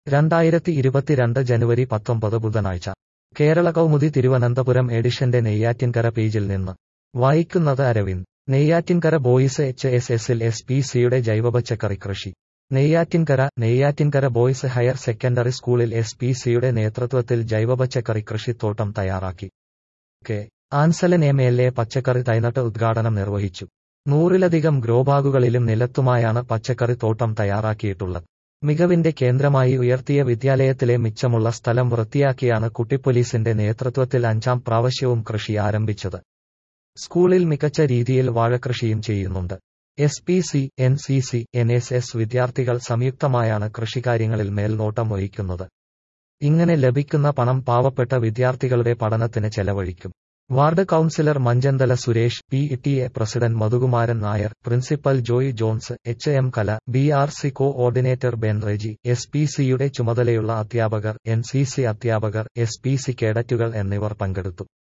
രണ്ടായിരത്തി ഇരുപത്തിരണ്ട് ജനുവരി പത്തൊമ്പത് ബുധനാഴ്ച കേരള കൗമുദി തിരുവനന്തപുരം എഡിഷന്റെ നെയ്യാറ്റിൻകര പേജിൽ നിന്ന് വായിക്കുന്നത് Aravind Neyyattinkara boys H S എസിൽ എസ് പി സിയുടെ ജൈവപച്ചക്കറി കൃഷി Neyyattinkara Neyyattinkara boys higher secondary സ്കൂളിൽ എസ് പി സിയുടെ നേതൃത്വത്തിൽ ജൈവപച്ചക്കറി കൃഷിത്തോട്ടം തയ്യാറാക്കി K Anselan M L A പച്ചക്കറി തൈനട്ട് ഉദ്ഘാടനം നിർവഹിച്ചു നൂറിലധികം ഗ്രോബാഗുകളിലും നിലത്തുമായാണ് പച്ചക്കറി തോട്ടം തയ്യാറാക്കിയിട്ടുള്ളത് മികവിന്റെ കേന്ദ്രമായി ഉയർത്തിയ വിദ്യാലയത്തിലെ മിച്ചമുള്ള സ്ഥലം വൃത്തിയാക്കിയാണ് കുട്ടിപ്പൊലീസിന്റെ നേതൃത്വത്തിൽ അഞ്ചാം പ്രാവശ്യവും കൃഷി ആരംഭിച്ചത് സ്കൂളിൽ മികച്ച രീതിയിൽ വാഴകൃഷിയും ചെയ്യുന്നുണ്ട് S P C N C C N S S വിദ്യാർത്ഥികൾ സംയുക്തമായാണ് കൃഷികാര്യങ്ങളിൽ മേൽനോട്ടം വഹിക്കുന്നത് ഇങ്ങനെ ലഭിക്കുന്ന പണം പാവപ്പെട്ട വിദ്യാർത്ഥികളുടെ പഠനത്തിന് ചെലവഴിക്കും ward councillor Manchanthala Suresh P T A president Madhukumaran Nair principal Joy Johns H M Kala B R C coordinator Ben Reji S P സിയുടെ ചുമതലയുള്ള അധ്യാപകർ എൻ സി സി അധ്യാപകർ എസ് പി സി കേഡറ്റുകൾ എന്നിവർ പങ്കെടുത്തു